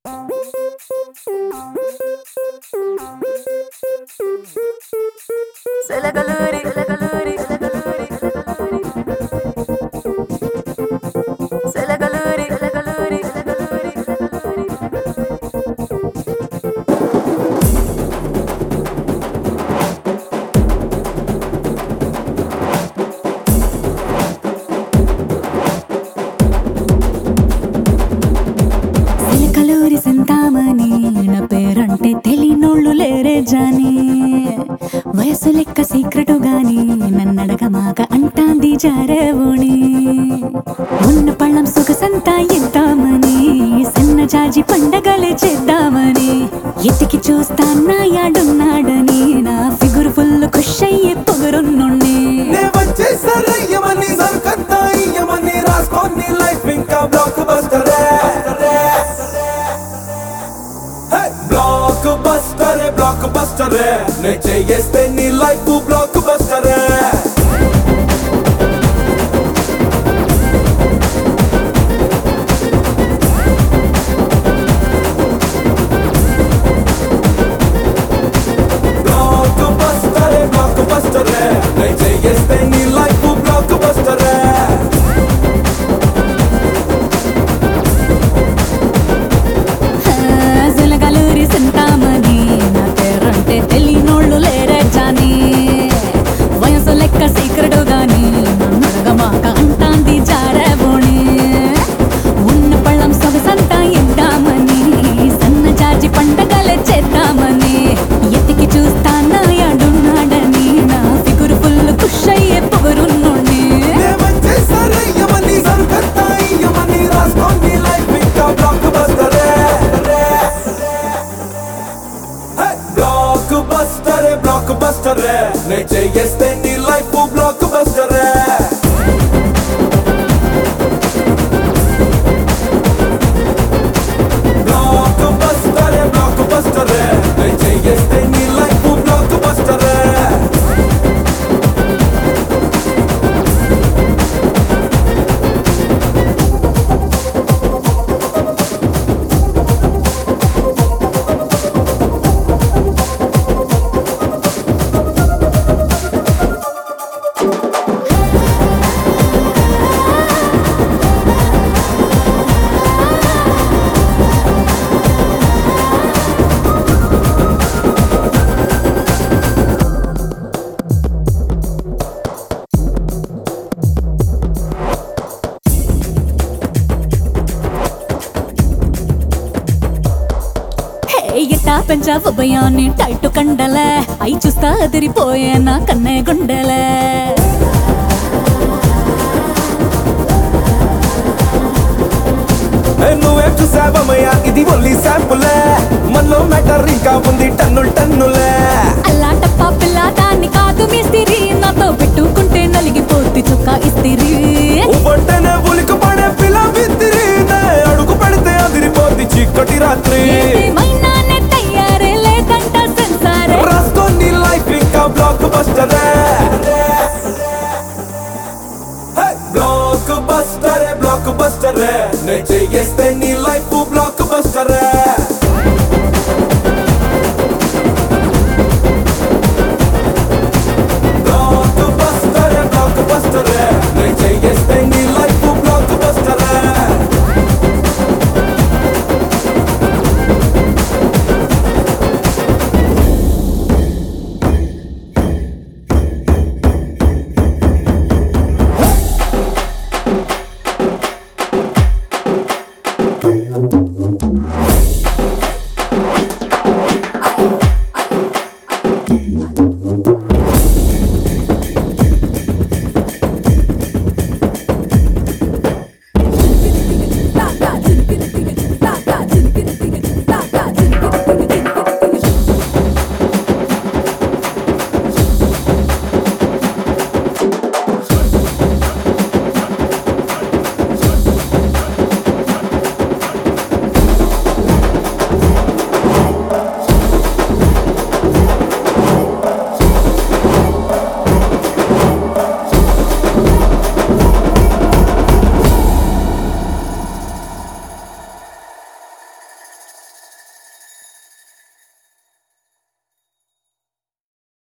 సెలగలూరి సెలగలూరి సెలగలూరి సెలగలూరి సెలగలూరి సెలగలూరి సిలకలూరి సింతామణి నా పేరంటే తెలియనోళ్ళు లేరే జాని వయసు లెక్క సీక్రెటు గాని నన్నడగ మాక అంటాంది జారేవుని ఉన్న పళ్ళం సొగసంతా ఇద్దామని సన్న జాజి పండగలే చేద్దామని ఎతికి చూస్తా నాయాడున్నాడని నా ఫిగురు ఫుల్ ఖుష్ అయ్యే పొగరున్నుండి నే వచ్చేసరయ్యమని సరుకంతా ఇయ్యమని రాసుకోని లైఫ్ ఇంకా బ్లాక్ బస్టరే బ్లాక్ బస్టరే బ్లాక్ బస్టరే నే చేయేస్తే నీ లైఫ్ బ్లాక్ బస్టరే బ్లాక్ బస్టరే బ్లాక్ బస్టరే నే చేయేస్తే నీ లైఫ్ బ్లాక్ బస్టరే సిలకలూరి సింతామణి నా పేరంటే తెలియనోళ్ళు లేరే జాని వయసు లెక్క సీక్రెటు గాని నన్నడగ మాక అంటాంది జారేబోణి ఉన్న పళ్ళం సొగసంతా ఇద్దామని సన్న జాజి పండగలే చేద్దామని ఎతికి చూస్తా నాయాడున్నాడని నా ఫిగురు ఫుల్ ఖుష్ అయ్యే పొగరున్నోణ్ణి నే వచ్చేసరయ్యమని సరుకంతా ఇయ్యమని రాసుకోని లైఫ్ ఇంకా బ్లాక్ బస్టరే బ్లాక్ బస్టరే బ్లాక్ బస్టరే నే చేయేస్తే నీ లైఫ్ బ్లాక్ బస్టరే బ్లాక్ బస్టరే బ్లాక్ బస్టరే నే చేయేస్తే నీ లైఫ్ బ్లాక్ బస్టరే హే ఎట్టా పెంచావు భయాన్ని టైట్ కండలే అయి చూస్తా అదిరిపోయే నా కన్నే గుండెలే ఏ నువ్వేం చూసావమ్మయ్యా ఇది ఓన్లీ శాంపులే మనలో మ్యాటర్ ఇంకా ఉంది టన్నులు టన్నులే అల్లా టప్పా పిల్ల దాన్ని కాదు మిస్తిరి నాతో పెట్టుకుంటే నలిగిపోద్ది చుక్క ఇస్తిరి ఒంటనే ఉలికి పడే పిల్ల విత్తిరి నే అడుగు పెడితే అదిరిపోద్ది చీకటి రాత్రి ఏదేమైనా నే తయారే లేదంట సెన్సారే రాసుకో నీ లైఫ్ ఇంకా బ్లాక్ బస్టర్